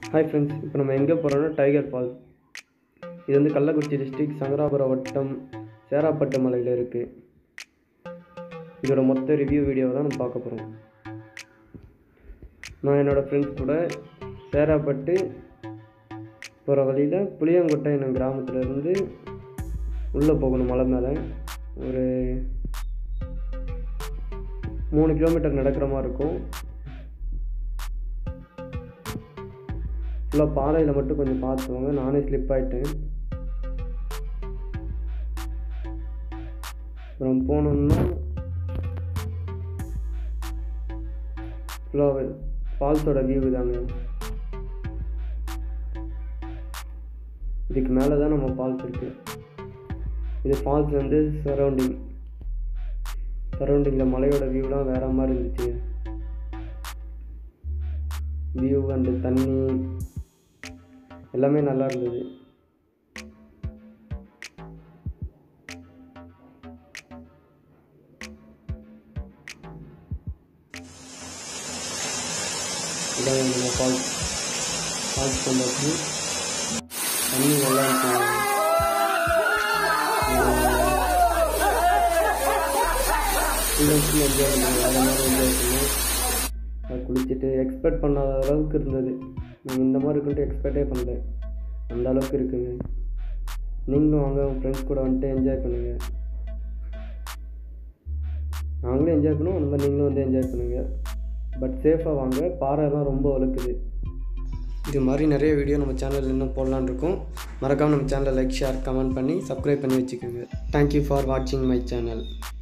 hi friends இப்போ நம்ம எங்கே போகிறோம்னா டைகர் ஃபால்ஸ் இது வந்து கள்ளக்குறிச்சி டிஸ்ட்ரிக்ட் சங்கராபுரம் வட்டம் சேராப்பட்டு மலையில் இருக்குது இதோட மொத்த ரிவ்யூ வீடியோவை தான் நம்ம பார்க்க போகிறோம் நான் என்னோடய ஃப்ரெண்ட்ஸ் கூட சேராப்பட்டு போகிற வழியில் புளியங்கொட்டை என்னும் கிராமத்துல இருந்து உள்ளே போகணும் மலை மேலே ஒரு மூணு கிலோமீட்டர் நடக்கிற மாதிரி இருக்கும் ஃபுல்லாக பாதையில் மட்டும் கொஞ்சம் பார்த்துவாங்க நானே ஸ்லிப் ஆகிட்டேன் அப்புறம் போனோம்னா ஃபுல்லாக ஃபால்ஸோட வியூ தாங்க இதுக்கு மேலே தான் நம்ம ஃபால்ஸ் இருக்குது இது ஃபால்ஸ் வந்து சரௌண்டிங் சரௌண்டிங்கில் மலையோட வியூலாம் வேறு மாதிரி இருந்துச்சு வியூ அண்டு தண்ணி எல்லாமே நல்லா இருந்தது இதான் நம்ம ஃபால்ஸ் ஃபால்ஸ் வந்தாச்சு தண்ணி நல்லா இருக்கும் ஸ்டூடெண்ட்ஸும் என்ஜாய் பண்ணுவாங்க வேறு மாதிரி என்ஜாய் பண்ணுவோம் அது குளிச்சுட்டு எக்ஸ்பெக்ட் பண்ணாத அளவுக்கு இருந்தது நீங்கள் இந்த மாதிரி இருக்குன்ட்டு எக்ஸ்பெக்டே பண்ணல அந்த அளவுக்கு இருக்குங்க நீங்களும் வாங்க உங்கள் ஃப்ரெண்ட்ஸ் கூட வந்துட்டு என்ஜாய் பண்ணுங்கள் நாங்களும் என்ஜாய் பண்ணுவோம் அந்த மாதிரி நீங்களும் வந்து என்ஜாய் பண்ணுங்கள் பட் சேஃபாக வாங்க பாறைலாம் ரொம்ப வழுக்குது இது மாதிரி நிறைய வீடியோ நம்ம சேனலில் இன்னும் போடலான்னு இருக்கோம் மறக்காமல் நம்ம சேனலை லைக் ஷேர் கமெண்ட் பண்ணி சப்ஸ்கிரைப் பண்ணி வச்சுக்கோங்க தேங்க்யூ ஃபார் வாட்சிங் மை சேனல்